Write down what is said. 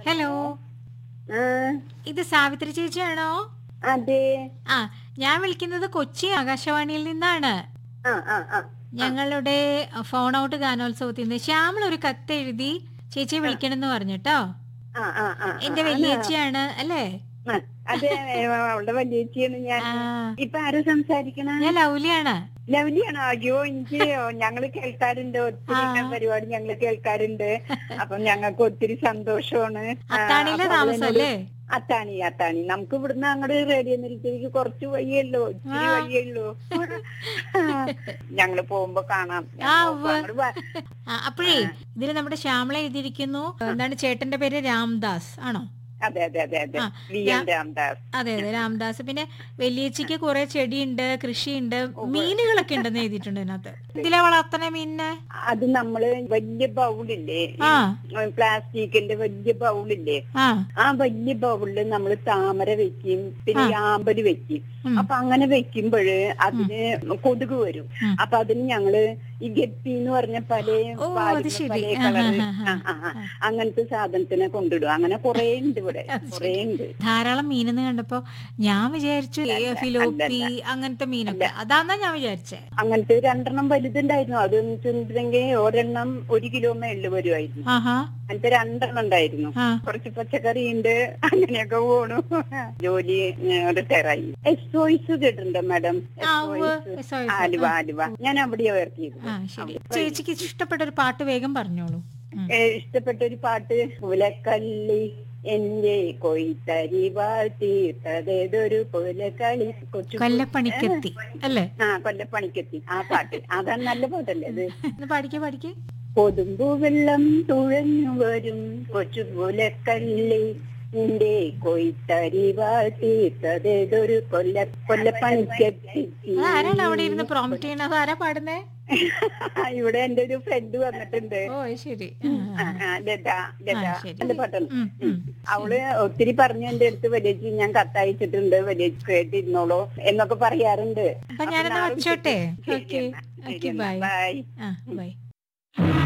Hello ആ ഇത് സാവിത്രി ചേച്ചിയാണോ അതെ ആ ഞാൻ വിളിക്കുന്നത് കൊച്ചി ആകാശവാണിയിൽ നിന്നാണ് ആ ആ ആ ഞങ്ങളുടെ ഫോൺ ഔട്ട് ഗാനോത്സവത്തിൽ നിന്ന് ശ്യാമൾ ഒരു കത്ത് എഴുതി ചേച്ചിയെ വിളിക്കണമെന്ന് പറഞ്ഞിട്ടോ ആ ആ ആ എന്റെ വലിയേച്ചിയാണ് അല്ലേ ആ, അതെ അവളുടെ വലിയേച്ചിയാണ് ഞാൻ ആ ഇപ്പൊ ആരും സംസാരിക്കണ ഞാൻ ലൗലിയാണ് ലവ്ലിയാണോ അയ്യോ എനിക്ക് ഞങ്ങള് കേൾക്കാറുണ്ട് ഒത്തിരി ആ. പരിപാടി ഞങ്ങള് കേൾക്കാറുണ്ട് അപ്പൊ ഞങ്ങൾക്ക് ഒത്തിരി സന്തോഷമാണ് ആ, അത്താണിയിലെ അപ്പൊ താമസം അവളെന്നോട് അല്ലേ അത്താണി അത്താണി നമുക്ക് ഇവിടുന്ന് അങ്ങോട്ട് റേഡിയോ നിൽച്ചേക്ക് കുറച്ച് വഴിയുള്ളൂ ഇത്തിരി ആ. വഴിയുള്ളൂ ഞങ്ങള് പോകുമ്പോ കാണാം ആ, ഞങ്ങൾ ഉവ്വ്. അങ്ങോട്ട് വ- ആ, അപ്പോഴേ ഇതിൽ നമ്മുടെ ശ്യാമള എഴുതിയിരിക്കുന്നു എന്താണ് ചേട്ടന്റെ പേര് രാംദാസ് ആണോ അതെ അതെ അതെ അതെ ആ, വി എൻ രാംദാസ് അതെ അതെ രാംദാസ് പിന്നെ വലിയച്ചിക്ക് കുറെ ചെടിയുണ്ട് കൃഷിയുണ്ട് മീനുകളൊക്കെ ഉണ്ടെന്ന് എഴുതിയിട്ടുണ്ട് ഇതിനകത്ത് ഇതിലെ വളർത്തണ മീനിനെ അത് നമ്മള് വലിയ ബൗളില്ലേ ആ പ്ലാസ്റ്റിക്കിന്റെ വലിയ ബൗളില്ലേ ആ ആ വലിയ ബൗളില് നമ്മൾ താമര വെക്കും പിന്നെ ഈ ആമ്പല് വെക്കും ഉം. അപ്പൊ അങ്ങനെ വെക്കുമ്പോഴ് അതിന് കൊതുക് വരും ഉം. അപ്പൊ അതിന് ഞങ്ങള് ഈ ഗപ്പി എന്ന് പറഞ്ഞ പല ഓ, അത് പാലിന് ശരി. പല ആ, കളറ് ആ, ആ, ആ, ആ, ആ. അങ്ങനത്തെ സാധനത്തിനെ കൊണ്ടിടും അങ്ങനെ കൊറേ ഉണ്ട് ഇവിടെ അത് ശരി. കൊറേ ഉണ്ട് ധാരാളം മീനെന്ന് കണ്ടപ്പോ ഞാൻ വിചാരിച്ചു ഏ, ഫിലോപ്പി അങ്ങനത്തെ മീനൊക്കെ അതാന്നാ ഞാൻ വിചാരിച്ചേ അങ്ങനത്തെ രണ്ടെണ്ണം വലുതുണ്ടായിരുന്നു അത് വെച്ചിട്ടുണ്ടെങ്കിൽ ഒരെണ്ണം ഒരു കിലോ മേളില് വരുമായിരുന്നു ആഹാ അങ്ങനത്തെ രണ്ടെണ്ണം ഉണ്ടായിരുന്നു ആ കുറച്ച് പച്ചക്കറി ഉണ്ട് അങ്ങനെയൊക്കെ പോണു ജോലി റിട്ടയറായി എസ് വോയിസ് കേട്ടിട്ടുണ്ടോ മാഡം ആ, ഉവ്വ്. SOS. ആലുവ ആലുവ ഞാൻ അവിടെയാ വർക്ക് ചെയ്തത് ആ ശരി ചേച്ചിക്ക് ഇഷ്ടപ്പെട്ട ഒരു പാട്ട് വേഗം പറഞ്ഞോളൂ ഉം. ഏ, ഇഷ്ടപ്പെട്ട ഒരു പാട്ട് പുലക്കള്ളി എന്റെ കൊയ്ത്തരി വാഴ്ത്തിയിട്ടതേതൊരു പുലക്കളി കൊച്ചു കൊല്ലപ്പണിക്കെത്തി അല്ലേ ആ കൊല്ലപ്പണിക്കെത്തി ആ പാട്ട് അതാണ് നല്ല പാട്ടല്ലേ അത് ഒന്ന് പഠിക്കേ പഠിക്കേ കൊതുമ്പു വെള്ളം തുഴഞ്ഞു വരും കൊച്ചു പുലക്കള്ളി നിന്റെ കൊയ്ത്തരി വാഴ്ത്തിയിട്ടതേതൊരു കൊല്ല കൊല്ലപ്പണിക്കെത്തി ആരാണ് അവിടെ ഇരുന്ന് പ്രോംപ്റ്റ് ചെയ്യണത് ആരാ പാടുന്നേ ഇവിടെ എന്റെ ഒരു ഫ്രണ്ട് വന്നിട്ടുണ്ട് ഓ അത് ശരി ആ, ആ, ആ. ആ, ലത ലത ആ, ശരി. നല്ല പാട്ടാണ് ഉം, ഉം. അവള് ഒത്തിരി പറഞ്ഞു എന്റെ അടുത്ത് വലിയ ഞാൻ കത്തയച്ചിട്ടുണ്ട് വലിയ കേട്ടിരുന്നോളൂ എന്നൊക്കെ പറയാറുണ്ട് അപ്പൊ ഞാനെന്നാ നാളെ വെച്ചോട്ടെ വിളിച്ചിട്ട് ഓക്കെ ശരി ഓക്കെ എന്നാ. ബൈ ബൈ ആ ബൈ